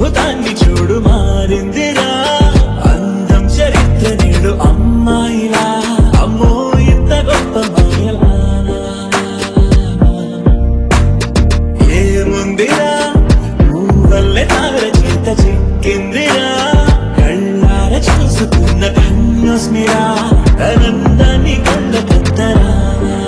జీవితాన్ని చూడు మారిందిరా అందం చరిత్ర నేడు అమ్మాయిలా అమ్మో ఇంత గొప్ప మాయలా ఏముందిరా నువ్వల్లే తార చేత చిక్కిందిరా కళ్ళార చూసుకున్న కన్యోస్మిరా ఆనందాన్ని కొండ కత్తరా